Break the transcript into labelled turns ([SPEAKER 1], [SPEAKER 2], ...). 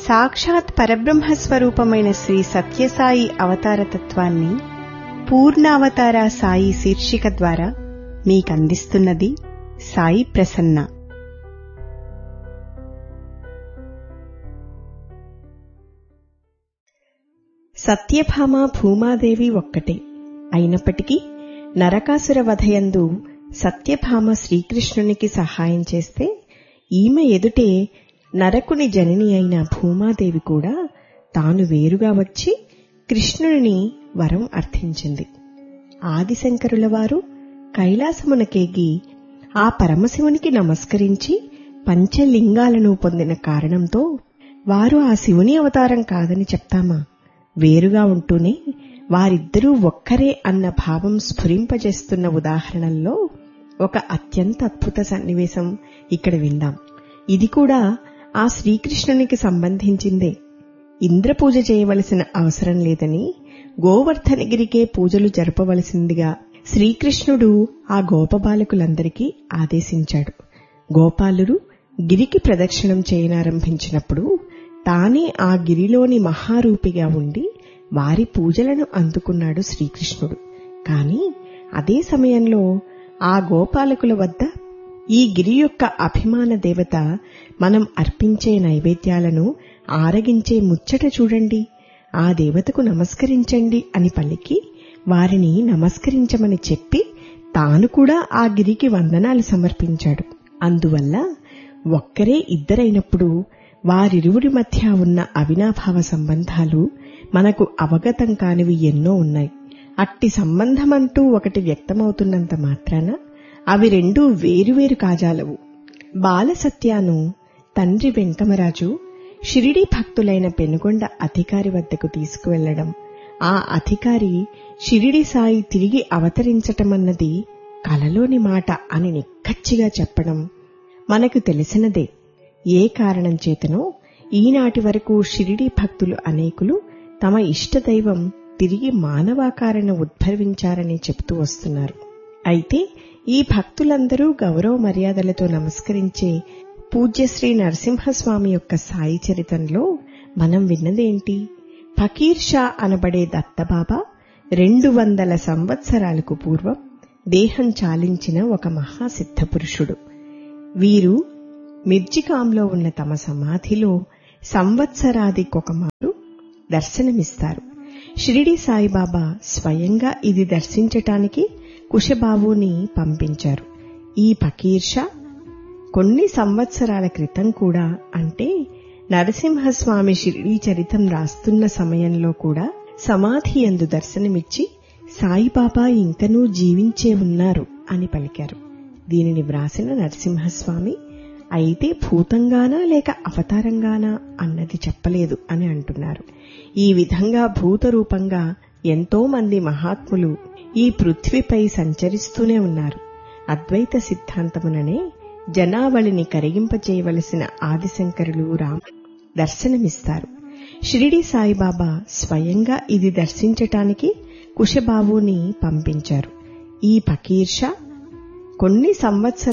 [SPEAKER 1] సాక్షాత్ పరబ్రహ్మ స్వరూపమైన శ్రీ సత్యసాయి అవతార తత్వాన్ని పూర్ణావతార సాయి శీర్షిక ద్వారా మీకందిస్తున్నది సాయి ప్రసన్న సత్యభామ భూమాదేవి ఒక్కటే అయినప్పటికీ నరకాసుర వధయందు సత్యభామ శ్రీకృష్ణునికి సహాయం చేస్తే ఈమె ఎదుటే నరకుని జనని అయిన భూమాదేవి కూడా తాను వేరుగా వచ్చి కృష్ణుని వరం అర్థించింది ఆదిశంకరుల వారు కైలాసమునకేగి ఆ పరమశివునికి నమస్కరించి పంచలింగాలను పొందిన కారణంతో వారు ఆ శివుని అవతారం కాదని చెప్తామా వేరుగా ఉంటూనే వారిద్దరూ ఒక్కరే అన్న భావం స్ఫురింపజేస్తున్న ఉదాహరణల్లో ఒక అత్యంత అద్భుత సన్నివేశం ఇక్కడ విందాం ఇది కూడా ఆ శ్రీకృష్ణునికి సంబంధించిందే ఇంద్రపూజ చేయవలసిన అవసరం లేదని గోవర్ధనగిరికే పూజలు జరపవలసిందిగా శ్రీకృష్ణుడు ఆ గోపబాలకులందరికీ ఆదేశించాడు గోపాలురు గిరికి ప్రదక్షిణం చేయనారంభించినప్పుడు తానే ఆ గిరిలోని మహారూపిగా ఉండి వారి పూజలను అందుకున్నాడు శ్రీకృష్ణుడు కాని అదే సమయంలో ఆ గోపాలకుల వద్ద ఈ గిరి యొక్క అభిమాన దేవత మనం అర్పించే నైవేద్యాలను ఆరగించే ముచ్చట చూడండి ఆ దేవతకు నమస్కరించండి అని పలికి వారిని నమస్కరించమని చెప్పి తాను కూడా ఆ గిరికి వందనాలు సమర్పించాడు అందువల్ల ఒక్కరే ఇద్దరైనప్పుడు వారిరువురి మధ్య ఉన్న అవినాభావ సంబంధాలు మనకు అవగతం కానివి ఎన్నో ఉన్నాయి అట్టి సంబంధమంటూ ఒకటి వ్యక్తమవుతున్నంత మాత్రాన అవి రెండూ వేరువేరు కాజాలవు బాలసత్యాను తండ్రి వెంకమరాజు షిరిడి భక్తులైన పెనుగొండ అధికారి వద్దకు తీసుకువెళ్లడం ఆ అధికారి షిరిడి సాయి తిరిగి అవతరించటమన్నది కలలోని మాట అని నిక్కచ్చిగా చెప్పడం మనకు తెలిసినదే ఏ కారణం చేతనో ఈనాటి వరకు షిరిడి భక్తులు అనేకులు తమ ఇష్టదైవం తిరిగి మానవాకారణ ఉద్భవించారని చెబుతూ వస్తున్నారు అయితే ఈ భక్తులందరూ గౌరవ మర్యాదలతో నమస్కరించే పూజ్యశ్రీ నరసింహస్వామి యొక్క సాయి చరితంలో మనం విన్నదేంటి ఫకీర్ షా అనబడే దత్తబాబా రెండు వందల సంవత్సరాలకు పూర్వం దేహం చాలించిన ఒక మహాసిద్ధ పురుషుడు వీరు మిర్జికాంలో ఉన్న తమ సమాధిలో సంవత్సరాదికొక మారు దర్శనమిస్తారు షిరిడి సాయిబాబా స్వయంగా ఇది దర్శించటానికి కుషబాబుని పంపించారు ఈ పకీర్షా కొన్ని సంవత్సరాల క్రితం కూడా అంటే నరసింహస్వామి షిరిడి చరితం రాస్తున్న సమయంలో కూడా సమాధి ఎందు దర్శనమిచ్చి సాయిబాబా ఇంకనూ జీవించే ఉన్నారు అని పలికారు దీనిని వ్రాసిన నరసింహస్వామి అయితే భూతంగానా లేక అవతారంగానా అన్నది చెప్పలేదు అని అంటున్నారు ఈ విధంగా భూత రూపంగా ఎంతో మంది మహాత్ములు ఈ పృథ్వీపై సంచరిస్తూనే ఉన్నారు అద్వైత సిద్ధాంతముననే జనావళిని కరిగింపచేయవలసిన ఆదిశంకరులు రామ దర్శనమిస్తారు షిరిడి సాయిబాబా స్వయంగా ఇది దర్శించటానికి కుషబాబుని పంపించారు ఈ ఫకీర్షా కొన్ని సంవత్సరాలు